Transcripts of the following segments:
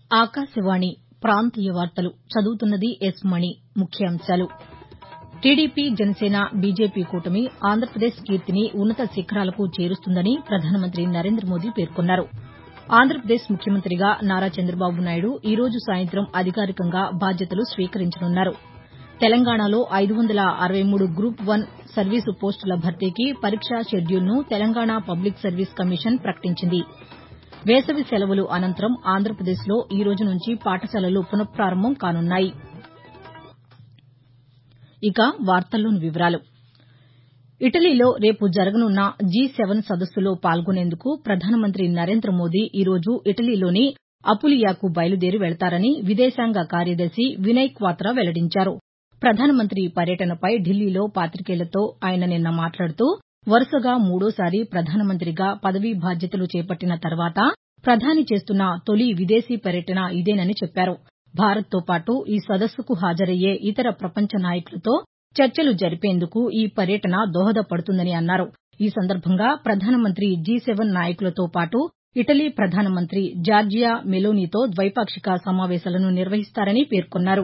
ఆకాశవాణి ప్రాంతీయ వార్తలు చదువుతున్నది ఎస్ మణి ముఖ్యాంశాలు టీడీపీ జనసేన బీజేపీ కూటమి ఆంధ్రప్రదేశ్ కీర్తిని ఉన్నత శిఖరాలకు చేరుస్తుందని ప్రధానమంత్రి నరేంద్ర మోదీ పేర్కొన్నారు ఆంధ్రప్రదేశ్ ముఖ్యమంత్రిగా నారా చంద్రబాబు నాయుడు ఈ రోజు సాయంత్రం అధికారికంగా బాధ్యతలు స్వీకరించనున్నారు తెలంగాణలో ఐదు వందల అరవై మూడు గ్రూప్ వన్ సర్వీసు పోస్టుల భర్తీకి పరీక్షా షెడ్యూల్ను తెలంగాణ పబ్లిక్ సర్వీస్ కమిషన్ ప్రకటించింది వేసవి సెలవులు అనంతరం ఆంధ్రప్రదేశ్లో ఈ రోజు నుంచి పాఠశాలలు పునపారంభం కానున్నాయి ఇటలీలో రేపు జరగనున్న జి సెవెన్ సదస్సులో పాల్గొనేందుకు ప్రధానమంత్రి నరేంద్ర మోదీ ఈ రోజు ఇటలీలోని అపులియాకు బయలుదేరి వెళతారని విదేశాంగ కార్యదర్శి వినయ్ క్వాత్రా వెల్లడించారు ప్రధానమంత్రి పర్యటనపై ఢిల్లీలో పాతికేయులతో ఆయన నిన్న మాట్లాడుతూ వరుసగా మూడోసారి ప్రధానమంత్రిగా పదవీ బాధ్యతలు చేపట్టిన తర్వాత ప్రధాని చేస్తున్న తొలి విదేశీ పర్యటన ఇదేనని చెప్పారు భారత్తో పాటు ఈ సదస్సుకు హాజరయ్యే ఇతర ప్రపంచ నాయకులతో చర్చలు జరిపేందుకు ఈ పర్యటన దోహదపడుతుందని అన్నారు ఈ సందర్భంగా ప్రధానమంత్రి జి సెవెన్ నాయకులతో పాటు ఇటలీ ప్రధానమంత్రి జార్జియా మెలోనీతో ద్వైపాక్షిక సమావేశాలను నిర్వహిస్తారని పేర్కొన్నారు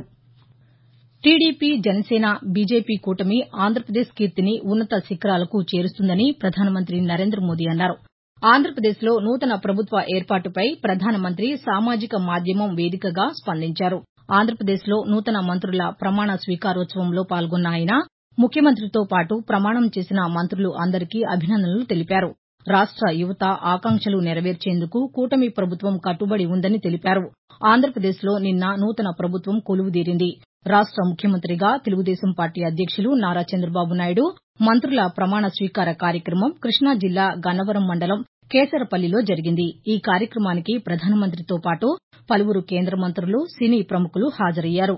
టీడీపీ జనసేన బీజేపీ కూటమి ఆంధ్రప్రదేశ్ కీర్తిని ఉన్నత శిఖరాలకు చేరుస్తుందని ప్రధానమంత్రి నరేంద్ర మోదీ అన్నారు ఆంధ్రప్రదేశ్లో నూతన ప్రభుత్వ ఏర్పాటుపై ప్రధానమంత్రి సామాజిక మాధ్యమం వేదికగా స్పందించారు ఆంధ్రప్రదేశ్లో నూతన మంత్రుల ప్రమాణ స్వీకారోత్సవంలో పాల్గొన్న ఆయన ముఖ్యమంత్రితో పాటు ప్రమాణం చేసిన మంత్రులు అందరికీ అభినందనలు తెలిపారు రాష్ట యువత ఆకాంక్షలు నెరవేర్చేందుకు కూటమి ప్రభుత్వం కట్టుబడి ఉందని తెలిపారు ఆంధ్రప్రదేశ్లో నిన్న నూతన ప్రభుత్వం కొలువుదీరింది రాష్ట ముఖ్యమంత్రిగా తెలుగుదేశం పార్టీ అధ్యక్షులు నారా చంద్రబాబు నాయుడు మంత్రుల ప్రమాణ స్వీకార కార్యక్రమం కృష్ణా జిల్లా గన్నవరం మండలం కేసరపల్లిలో జరిగింది ఈ కార్యక్రమానికి ప్రధానమంత్రితో పాటు పలువురు కేంద్ర మంత్రులు సినీ ప్రముఖులు హాజరయ్యారు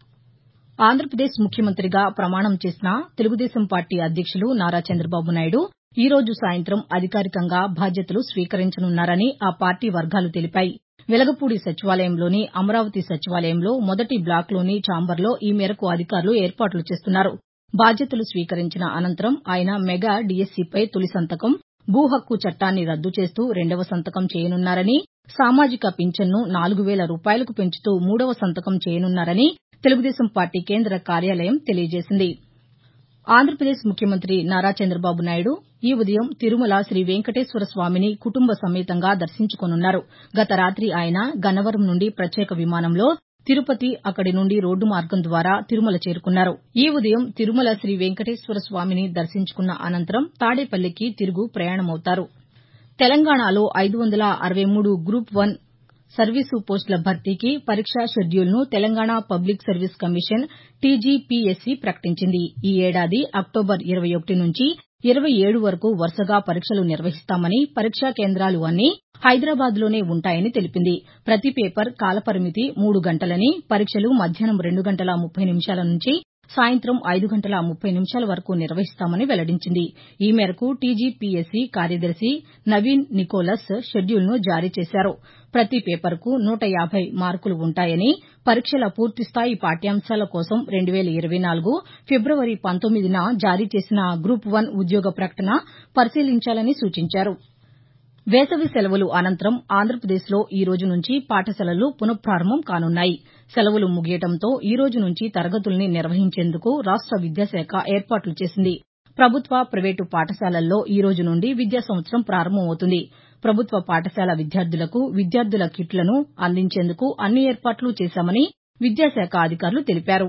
ఆంధ్రప్రదేశ్ ముఖ్యమంత్రిగా ప్రమాణం చేసిన తెలుగుదేశం పార్టీ అధ్యక్షులు నారా చంద్రబాబు నాయుడు ఈ రోజు సాయంత్రం అధికారికంగా బాధ్యతలు స్వీకరించనున్నారని ఆ పార్టీ వర్గాలు తెలిపాయి వెలగపూడి సచివాలయంలోని అమరావతి సచివాలయంలో మొదటి బ్లాక్లోని ఛాంబర్లో ఈ మేరకు అధికారులు ఏర్పాట్లు చేస్తున్నారు బాధ్యతలు స్వీకరించిన అనంతరం ఆయన మెగా డీఎస్సీపై తొలి సంతకం భూ హక్కు చట్టాన్ని రద్దు చేస్తూ రెండవ సంతకం చేయనున్నారని సామాజిక పింఛన్ను నాలుగు వేల రూపాయలకు పెంచుతూ మూడవ సంతకం చేయనున్నారని తెలుగుదేశం పార్టీ కేంద్ర కార్యాలయం తెలియజేసింది ఆంధ్రప్రదేశ్ ముఖ్యమంత్రి నారా చంద్రబాబు నాయుడు ఈ ఉదయం తిరుమల శ్రీ వెంకటేశ్వర స్వామిని కుటుంబ సమేతంగా దర్శించుకోనున్నారు గత రాతి ఆయన గన్నవరం నుండి ప్రత్యేక విమానంలో తిరుపతి అక్కడి నుండి రోడ్డు మార్గం ద్వారా తిరుమల చేరుకున్నారు ఈ ఉదయం తిరుమల శ్రీ వెంకటేశ్వర స్వామిని దర్శించుకున్న అనంతరం తాడేపల్లికి తిరుగు ప్రయాణమవుతారు తెలంగాణలో ఐదు వందల అరవై మూడు గ్రూప్ వన్ సర్వీసు పోస్టుల భర్తీకి పరీక్షా షెడ్యూల్ను Telangana public service commission TGPSC ప్రకటించింది ఈ ఏడాది అక్టోబర్ ఇరవై ఒకటి నుంచి ఇరవై ఏడు వరకు వరుసగా పరీక్షలు నిర్వహిస్తామని పరీక్షా కేంద్రాలు అన్నీ హైదరాబాద్లోనే ఉంటాయని తెలిపింది ప్రతి పేపర్ కాలపరిమితి మూడు గంటలని పరీక్షలు మధ్యాహ్నం రెండు గంటల ముప్పై నిమిషాల నుంచి సాయంత్రం ఐదు గంటల ముప్పై నిమిషాల వరకు నిర్వహిస్తామని వెల్లడించింది ఈ మేరకు టీజీపీఎస్సీ కార్యదర్శి నవీన్ నికోలస్ షెడ్యూల్ను జారీ చేశారు ప్రతి పేపర్కు నూట యాబై మార్కులు ఉంటాయని పరీక్షల పూర్తిస్థాయి పాఠ్యాంశాల కోసం రెండు వేల ఇరవై నాలుగు ఫిబ్రవరి పంతొమ్మిదిన జారీ చేసిన గ్రూప్ వన్ ఉద్యోగ ప్రకటన పరిశీలించాలని సూచించారు వేసవి సెలవులు అనంతరం ఆంధ్రప్రదేశ్లో ఈ రోజు నుంచి పాఠశాలలు పునపారంభం కానున్నాయి సెలవులు ముగియడంతో ఈ రోజు నుంచి తరగతుల్ని నిర్వహించేందుకు రాష్ట విద్యాశాఖ ఏర్పాట్లు చేసింది ప్రభుత్వ ప్రైవేటు పాఠశాలల్లో ఈ రోజు నుండి విద్యా సంవత్సరం ప్రారంభమవుతుంది ప్రభుత్వ పాఠశాల విద్యార్థులకు విద్యార్థుల కిట్లను అందించేందుకు అన్ని ఏర్పాట్లు చేశామని విద్యాశాఖ అధికారులు తెలిపారు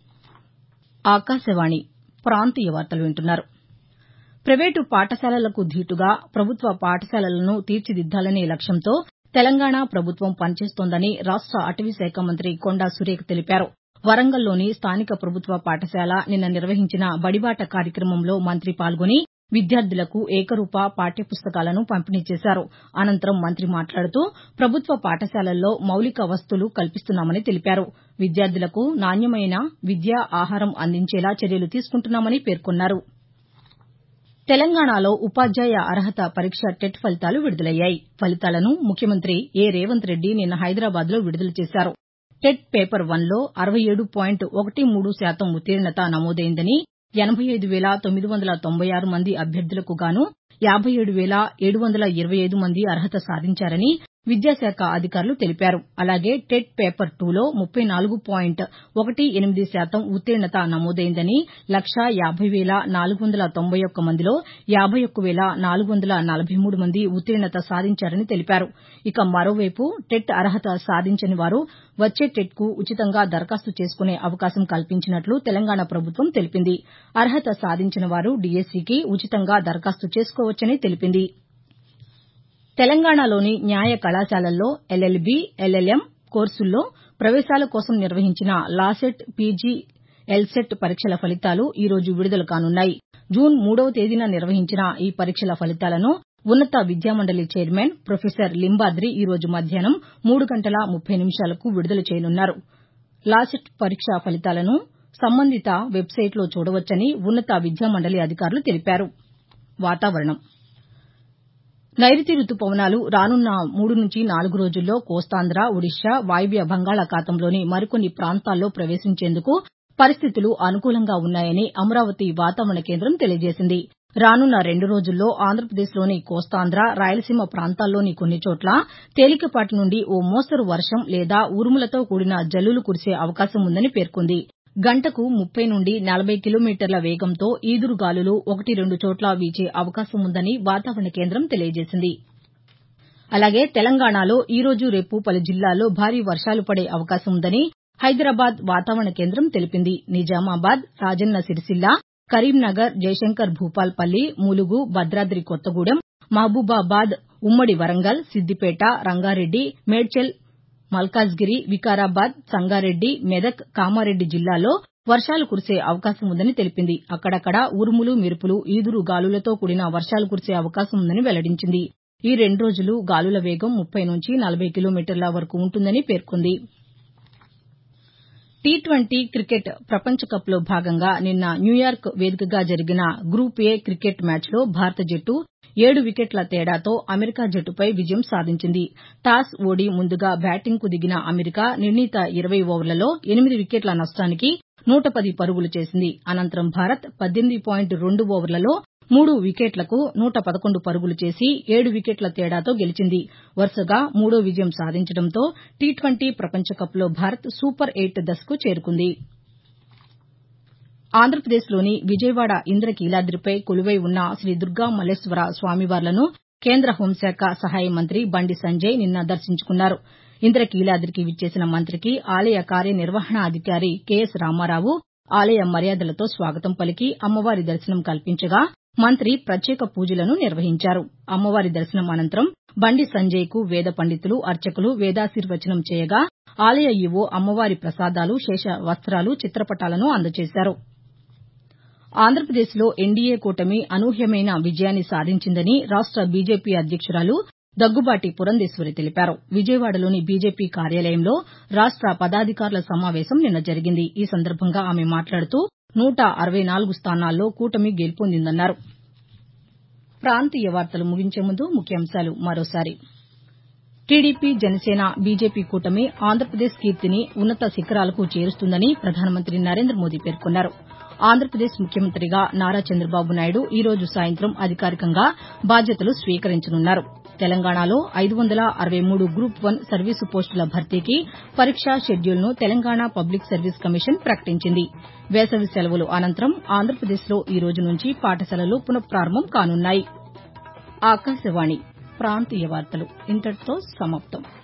ప్రైవేటు పాఠశాలలకు ధీటుగా ప్రభుత్వ పాఠశాలలను తీర్చిదిద్దాలనే లక్ష్యంతో తెలంగాణ ప్రభుత్వం పనిచేస్తోందని రాష్ట అటవీశాఖ మంత్రి కొండా సురేఖ తెలిపారు వరంగల్లోని స్థానిక ప్రభుత్వ పాఠశాల నిన్న నిర్వహించిన బడిబాట కార్యక్రమంలో మంత్రి పాల్గొని విద్యార్థులకు ఏకరూప పాఠ్యపుస్తకాలను పంపిణీ చేశారు అనంతరం మంత్రి మాట్లాడుతూ ప్రభుత్వ పాఠశాలల్లో మౌలిక వసతులు కల్పిస్తున్నామని తెలిపారు విద్యార్థులకు నాణ్యమైన విద్య ఆహారం అందించేలా చర్యలు తీసుకుంటున్నామని పేర్కొన్నారు తెలంగాణలో ఉపాధ్యాయ అర్హత పరీక్ష టెట్ ఫలితాలు విడుదలయ్యాయి ఫలితాలను ముఖ్యమంత్రి ఏ రేవంత్ రెడ్డి నిన్న హైదరాబాద్లో విడుదల చేశారు టెట్ పేపర్ వన్లో అరవై ఏడు పాయింట్ ఒకటి మూడు శాతం ఉత్తీర్ణత నమోదైందని ఎనబై ఐదు వేల తొమ్మిది వందల తొంభై ఆరు మంది అభ్యర్థులకు గాను యాబై ఏడు వేల ఏడు వందల ఇరవై ఐదు మంది అర్హత సాధించారని విద్యాశాఖ అధికారులు తెలిపారు అలాగే టెట్ పేపర్ టూలో ముప్పై నాలుగు పాయింట్ ఒకటి ఎనిమిది శాతం ఉత్తీర్ణత నమోదైందని లక్షా యాబై వేల నాలుగు వందల తొంభై ఒక్క మందిలో యాబై ఒక్క వేల నాలుగు వందల నలభై మూడు మంది ఉత్తీర్ణత సాధించారని తెలిపారు ఇక మరోవైపు టెట్ అర్హత సాధించని వారు వచ్చే టెట్కు ఉచితంగా దరఖాస్తు చేసుకునే అవకాశం కల్పించినట్లు తెలంగాణ ప్రభుత్వం తెలిపింది అర్హత సాధించిన వారు డీఎస్సీకి ఉచితంగా దరఖాస్తు చేసుకోవచ్చని తెలిపింది తెలంగాణలోని న్యాయ కళాశాలల్లో ఎల్ఎల్బీ ఎల్ఎల్ఎం కోర్సుల్లో ప్రవేశాల కోసం నిర్వహించిన లాసెట్ పీజీ ఎల్సెట్ పరీక్షల ఫలితాలు ఈ రోజు విడుదల కానున్నాయి జూన్ మూడవ తేదీన నిర్వహించిన ఈ పరీక్షల ఫలితాలను ఉన్నత విద్యామండలి చైర్మన్ ప్రొఫెసర్ లింబాద్రి ఈ రోజు మధ్యాహ్నం మూడు గంటల ముప్పై నిమిషాలకు విడుదల చేయనున్నారు లాసెట్ పరీక్ష ఫలితాలను సంబంధిత వెబ్సైట్లో చూడవచ్చని ఉన్నత విద్యామండలి అధికారులు తెలిపారు వాతావరణం నైరుతి రుతుపవనాలు రానున్న మూడు నుంచి నాలుగు రోజుల్లో కోస్తాంధ్ర ఒడిషా వాయువ్య బంగాళాఖాతంలోని మరికొన్ని ప్రాంతాల్లో ప్రవేశించేందుకు పరిస్థితులు అనుకూలంగా ఉన్నాయని అమరావతి వాతావరణ కేంద్రం తెలియజేసింది రానున్న రెండు రోజుల్లో ఆంధ్రప్రదేశ్లోని కోస్తాంధ్ర రాయలసీమ ప్రాంతాల్లోని కొన్ని చోట్ల తేలికపాటి నుండి ఓ మోస్తరు వర్షం లేదా ఉరుములతో కూడిన జల్లులు కురిసే అవకాశం ఉందని పేర్కొంది గంటకు ముప్పై నుండి నలభై కిలోమీటర్ల వేగంతో ఈదురుగాలులు ఒకటి రెండు చోట్ల వీచే అవకాశం ఉందని వాతావరణ కేంద్రం తెలియజేసింది అలాగే తెలంగాణలో ఈ రోజు రేపు పలు జిల్లాల్లో భారీ వర్షాలు పడే అవకాశం ఉందని హైదరాబాద్ వాతావరణ కేంద్రం తెలిపింది నిజామాబాద్ రాజన్న సిరిసిల్ల కరీంనగర్ జయశంకర్ భూపాల్పల్లి ములుగు భద్రాద్రి కొత్తగూడెం మహబూబాబాద్ ఉమ్మడి వరంగల్ సిద్దిపేట రంగారెడ్డి మేడ్చల్ మల్కాజ్గిరి వికారాబాద్ సంగారెడ్డి మెదక్ కామారెడ్డి జిల్లాల్లో వర్షాలు కురిసే అవకాశం ఉందని తెలిపింది అక్కడక్కడ ఉరుములు మెరుపులు ఈదురు గాలులతో కూడిన వర్షాలు కురిసే అవకాశం ఉందని వెల్లడించింది ఈ రెండు రోజులు గాలుల వేగం ముప్పై నుంచి నలభై కిలోమీటర్ల వరకు ఉంటుందని పేర్కొంది టీ ట్వంటీ క్రికెట్ ప్రపంచ కప్లో భాగంగా నిన్న న్యూయార్క్ వేదికగా జరిగిన గ్రూప్ ఏ క్రికెట్ మ్యాచ్లో భారత జట్టు ఏడు వికెట్ల తేడాతో అమెరికా జట్టుపై విజయం సాధించింది టాస్ ఓడి ముందుగా బ్యాటింగ్కు దిగిన అమెరికా నిర్ణీత ఇరవై ఓవర్లలో ఎనిమిది వికెట్ల నష్టానికి నూట పది పరుగులు చేసింది అనంతరం భారత్ పద్దెనిమిది పాయింట్ రెండు ఓవర్లలో మూడు వికెట్లకు నూట పదకొండు పరుగులు చేసి ఏడు వికెట్ల తేడాతో గెలిచింది వరుసగా మూడో విజయం సాధించడంతో టీ ట్వంటీ ప్రపంచ కప్లో భారత్ సూపర్ ఎయిట్ దశకు చేరుకుంది ఆంధ్రప్రదేశ్లోని విజయవాడ ఇంద్రకీలాదిపై కొలువై ఉన్న శ్రీ దుర్గా మల్లేశ్వర స్వామివార్లను కేంద్ర హోంశాఖ సహాయ మంత్రి బండి సంజయ్ నిన్న దర్శించుకున్నారు ఇంద్రకీలాదికి విచ్చేసిన మంత్రికి ఆలయ కార్యనిర్వహణాధికారి కెఎస్ రామారావు ఆలయ మర్యాదలతో స్వాగతం పలికి అమ్మవారి దర్శనం కల్పించగా మంత్రి ప్రత్యేక పూజలను నిర్వహించారు అమ్మవారి దర్శనం అనంతరం బండి సంజయ్కు వేద పండితులు అర్చకులు వేదాశీర్వచనం చేయగా ఆలయ ఈవో అమ్మవారి ప్రసాదాలు శేష వస్తాలు చిత్రపటాలను అందజేశారు ఆంధ్రప్రదేశ్లో ఎన్డీఏ కూటమి అనూహ్యమైన విజయాన్ని సాధించిందని రాష్ట బీజేపీ అధ్యక్షురాలు దగ్గుబాటి పురంధేశ్వరి తెలిపారు విజయవాడలోని బీజేపీ కార్యాలయంలో రాష్ట పదాధికారుల సమావేశం నిన్న జరిగింది ఈ సందర్భంగా ఆమె మాట్లాడుతూ నూట అరవై నాలుగు స్థానాల్లో కూటమి గెలుపొందిందన్నారు ప్రాంతీయ వార్తలు ముగించే ముందు ముఖ్యాంశాలు మరోసారి టీడీపీ జనసేన బీజేపీ కూటమి ఆంధ్రప్రదేశ్ కీర్తిని ఉన్నత శిఖరాలకు చేరుస్తుందని ప్రధానమంత్రి నరేంద్ర మోదీ పేర్కొన్నారు ఆంధ్రప్రదేశ్ ముఖ్యమంత్రిగా నారా చంద్రబాబు నాయుడు ఈ రోజు సాయంత్రం అధికారికంగా బాధ్యతలు స్వీకరించనున్నారు తెలంగాణలో ఐదు వందల అరవై మూడు గ్రూప్ వన్ సర్వీసు పోస్టుల భర్తీకి పరీక్షా షెడ్యూల్ను తెలంగాణ పబ్లిక్ సర్వీస్ కమిషన్ ప్రకటించింది వేసవి సెలవులు అనంతరం ఆంధ్రప్రదేశ్లో ఈ రోజు నుంచి పాఠశాలలు పునఃపారంభం కానున్నాయి ఆకాశవాణి ప్రాంతీయ వార్తలు ఇంతటితో సమాప్తం